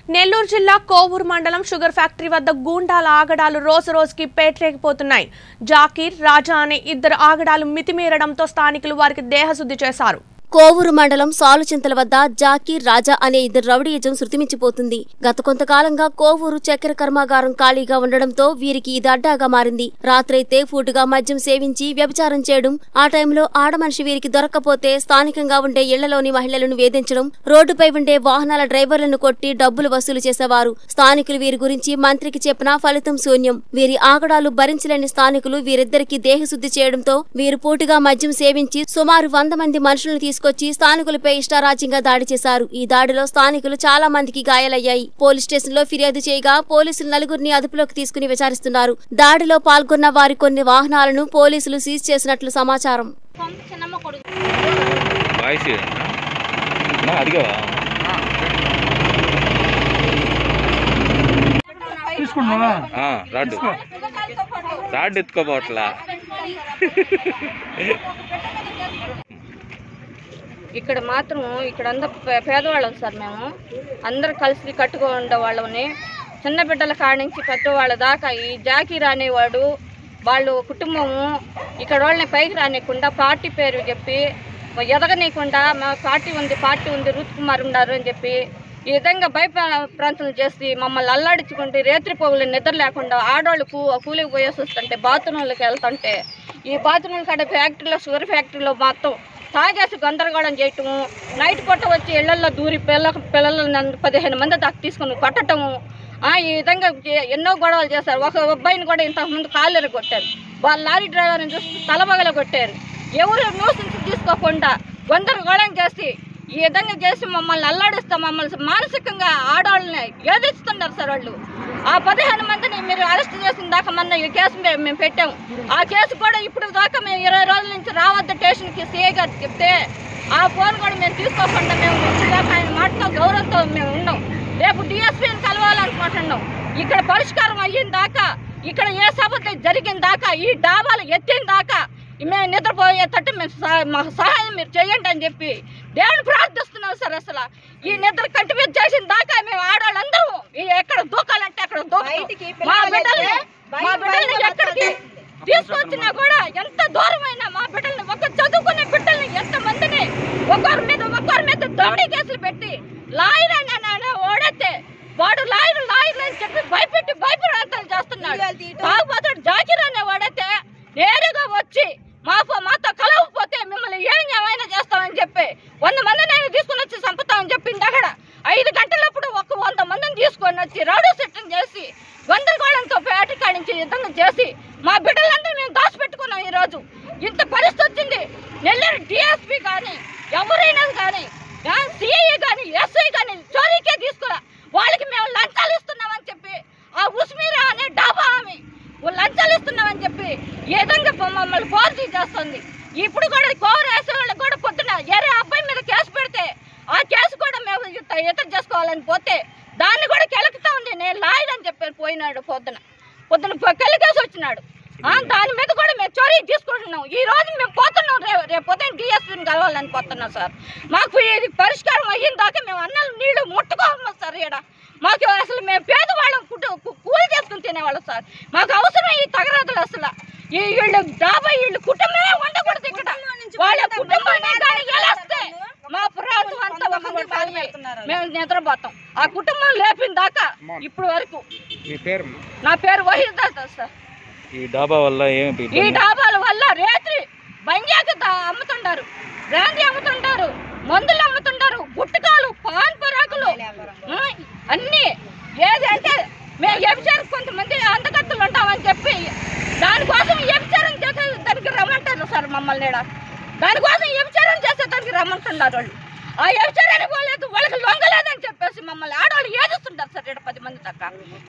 నెల్లూరు జిల్లా కోవూరు మండలం sugar factory వద్ద గూండాల ఆగడాలు రోజు రోజుకి పేట్రేగిపోతున్నాయి జాకీర్ రాజా అనే ఇద్దరు ఆగడాలు మితిమీరడంతో స్థానికులు వారికి దేహశుద్ధి చేశారు కోవూరు మండలం సాలుచింతల వద్ద జాకీర్ రాజా అనే ఇద్దరు రౌడీయిజం శృతిమించిపోతుంది గత కొంతకాలంగా కోవూరు చక్కెర కర్మాగారం ఖాళీగా ఉండడంతో వీరికి ఇది అడ్డాగా మారింది రాత్రైతే ఫూటుగా మద్యం సేవించి వ్యభిచారం చేయడం ఆ టైంలో ఆడమనిషి వీరికి దొరక్కపోతే స్థానికంగా ఉండే ఇళ్లలోని మహిళలను వేధించడం రోడ్డుపై ఉండే వాహనాల డ్రైవర్లను కొట్టి డబ్బులు వసూలు చేసేవారు స్థానికులు వీరి గురించి మంత్రికి చెప్పినా ఫలితం శూన్యం వీరి ఆగడాలు భరించలేని స్థానికులు వీరిద్దరికి దేహశుద్ధి చేయడంతో వీరు పూటుగా మద్యం సేవించి సుమారు వంద మంది మనుషులను తీసుకొచ్చి స్థానికులపై ఇష్టారాజ్యంగా దాడి చేశారు ఈ దాడిలో స్థానికులు చాలా మందికి గాయాలయ్యాయి పోలీస్ స్టేషన్ లో ఫిర్యాదు చేయగా పోలీసులు నలుగురిని అదుపులోకి తీసుకుని విచారిస్తున్నారు దాడిలో పాల్గొన్న వారి కొన్ని వాహనాలను పోలీసులు సీజ్ చేసినట్లు సమాచారం వాయిస్ నా అడిగావా ఆ, రాడ్డు రాడ్డు ఎత్తుకోపోవట్లా ఇక్కడ మాత్రం ఇక్కడ అందరూ పే- పేదవాళ్ళం సార్ మేము అందరు కలిసి కట్టుకో ఉండే వాళ్ళని చిన్న బిడ్డల కాడ నుంచి పెద్దవాళ్ళ దాకా ఈ జాకీర్ అనేవాడు వాళ్ళు కుటుంబము ఇక్కడ వాళ్ళని పైకి రానియకుండా పార్టీ పేరు చెప్పి ఎదగనీయకుండా మా పార్టీ ఉంది పార్టీ ఉంది రుత్ కుమార్ ఉన్నారు అని చెప్పి ఈ విధంగా భయప ప్రాంతం చేసి మమ్మల్ని అల్లాడించుకుంటే రేత్రి పోగులు నిద్ర లేకుండా ఆడవాళ్ళు కూ కూలికి పోయేసి వస్తుంటే బాత్రూంలోకి వెళ్తుంటే ఈ బాత్రూంల కాడ ఫ్యాక్టరీలో షుగర్ ఫ్యాక్టరీలో మొత్తం తాగేసి గందరగోళం చేయటము నైట్ పూట వచ్చి ఇళ్లలో దూరి పిల్ల పిల్లలను పదిహేను మంది దాకా తీసుకుని కొట్టటము ఆ, ఈ విధంగా చే- ఎన్నో గొడవలు చేశారు ఒక అబ్బాయిని కూడా ఇంతకుముందు కాళ్ళు కొట్టారు వాళ్ళ లారీ డ్రైవర్ని చూసి తలబగల కొట్టారు ఎవరు న్యూసెన్స్ తీసుకోకుండా గందరగోళం చేసి ఈ విధంగా చేసి మమ్మల్ని అల్లాడిస్తాం మమ్మల్ని మానసికంగా ఆడవాళ్ళని ఏదిస్తున్నారు సార్ వాళ్ళు ఆ పదిహేను మందిని మీరు అరెస్ట్ చేసిన దాకా మొన్న ఈ కేసు మే- మేము పెట్టాము ఆ కేసు కూడా ఇప్పుడు దాకా మేము ఇరవై రోజుల నుంచి రావద్దు స్టేషన్కి సిఐ గారు చెప్తే ఆ ఫోన్ కూడా మేము తీసుకోకుండా మేము మంచిదాకా ఆయన మాటతో గౌరవంతో మేము ఉన్నాం రేపు డిఎస్పీని కలవాలనుకుంటున్నాం ఇక్కడ పరిష్కారం అయ్యిన దాకా ఇక్కడ ఏ సభ జరిగిన దాకా ఈ డాబాలు ఎత్తిన దాకా మేము నిద్రపోయేటట్టు మేము సహా- మాకు సహాయం మీరు చేయండి అని చెప్పి దేవుని ప్రార్థిస్తున్నాం సార్ అసలు ఈ నిద్ర కంటి మీద చేసిన దాకా మేము ఆడవాళ్ళందరూ ఈ ఎక్కడ దూకాలంటే అక్కడ దూకాలి మా బిడ్డల్ని మా బిడ్డల్ని ఎక్కడికి తీసుకొచ్చినా కూడా ఎంత దూరమైనా మా బిడ్డల్ని ఒక చదువుకునే బిడ్డల్ని ఎంత మందిని ఒకరి మీద ఒకరి మీద దౌడి కేసులు పెట్టి లాయర్ అని అని ఓడైతే వాడు లాయర్ లాయర్ అని చెప్పి భయపెట్టి భయప్రాంతాలు చేస్తున్నాడు కాకపోతే జాకిర్ అనే వాడైతే నేరుగా వచ్చి మా మాతో కలవకపోతే మిమ్మల్ని ఏం ఏమైనా చేస్తామని చెప్పి వంద మంది నేను తీసుకుని వచ్చి చంపుతామని చెప్పింది అక్కడ ఐదు గంటలప్పుడు ఒక వంద మందిని తీసుకొని వచ్చి రౌడీ సెట్టం చేసి గందరగోళంతో పేట కాడించి యుద్ధం చేసి మా బిడ్డలందరూ మేము దాచిపెట్టుకున్నాం ఈరోజు ఇంత పరిస్థితి వచ్చింది నెల్లూరు డిఎస్పీ కానీ ఎవరైనా కానీ సిఐ కానీ ఎస్ఐ కానీ చోరీకే తీసుకురా వాళ్ళకి మేము లంచాలు ఇస్తున్నామని చెప్పి ఆ ఉస్మీరా అనే డాబా ఆమె వాళ్ళు లంచాలు ఇస్తున్నామని చెప్పి ఈ విధంగా మమ్మల్ని ఫోర్జీ చేస్తుంది ఇప్పుడు కూడా కోవర్ వేసే వాళ్ళకి కూడా పొద్దున ఏరే అబ్బాయి మీద కేసు పెడితే ఆ కేసు కూడా మేము ఇత- ఇతర చేసుకోవాలని పోతే దాన్ని కూడా కెలకుతా ఉంది నేను లాయర్ అని చెప్పి పోయినాడు పొద్దున పొద్దున పొ- కెలికేసి వచ్చినాడు ఆ, దాని మీద కూడా మేము చోరీ తీసుకుంటున్నాం ఈ రోజు మేము పోతున్నాం రేపు రేపు పొద్దున్న డిఎస్పీని కలవాలని పోతున్నాం సార్ మాకు ఇది పరిష్కారం అయ్యిన దాకా మేము అన్నాలు నీళ్లు ముట్టుకోము సార్ ఇక్కడ మాకు అసలు మేము పేదవాళ్ళం కుటు కు- కూలి చేసుకుని తినేవాళ్ళం సార్ మాకు అవసరం ఈ తగరాదులు అసలు ఈ వీళ్ళు డాబా వీళ్ళు కుటుంబమే ఉండకూడదు ఇక్కడ వాళ్ళ కుటుంబాన్ని కానీ గెలిస్తే మా ప్రాంతం అంతా ఒక పడిపోయి మేము నిద్రపోతాం ఆ కుటుంబం లేపిన దాకా ఇప్పుడు వరకు మీ పేరు నా పేరు వహీదా సార్ ఈ డాబా వల్ల ఏం ఈ ఇబ్బంది? డాబాల వల్ల రేత్రి బంజాకి అమ్ముతుంటారు బ్రాంతి అమ్ముతుంటారు మందులు అమ్ముతుంటారు గుట్టకాలు పాన్ పరాకులు ఉమ్, అన్నీ ఏది అంటే మేము వ్యభిచారం కొంతమంది అందగత్తులు ఉంటామని చెప్పి దానికోసం వ్యభిచారం చేసే దానికి రమ్మంటారు సార్ మమ్మల్ని ఈడ. దానికోసం వ్యభిచారం చేసే దానికి రమ్మంటున్నారు వాళ్ళు ఆ వ్యభిచారానికి పోలేదు వాళ్ళకి లొంగలేదని చెప్పేసి మమ్మల్ని ఆడవాళ్ళు ఏదిస్తుంటారు సార్ ఇక్కడ పది మంది దాకా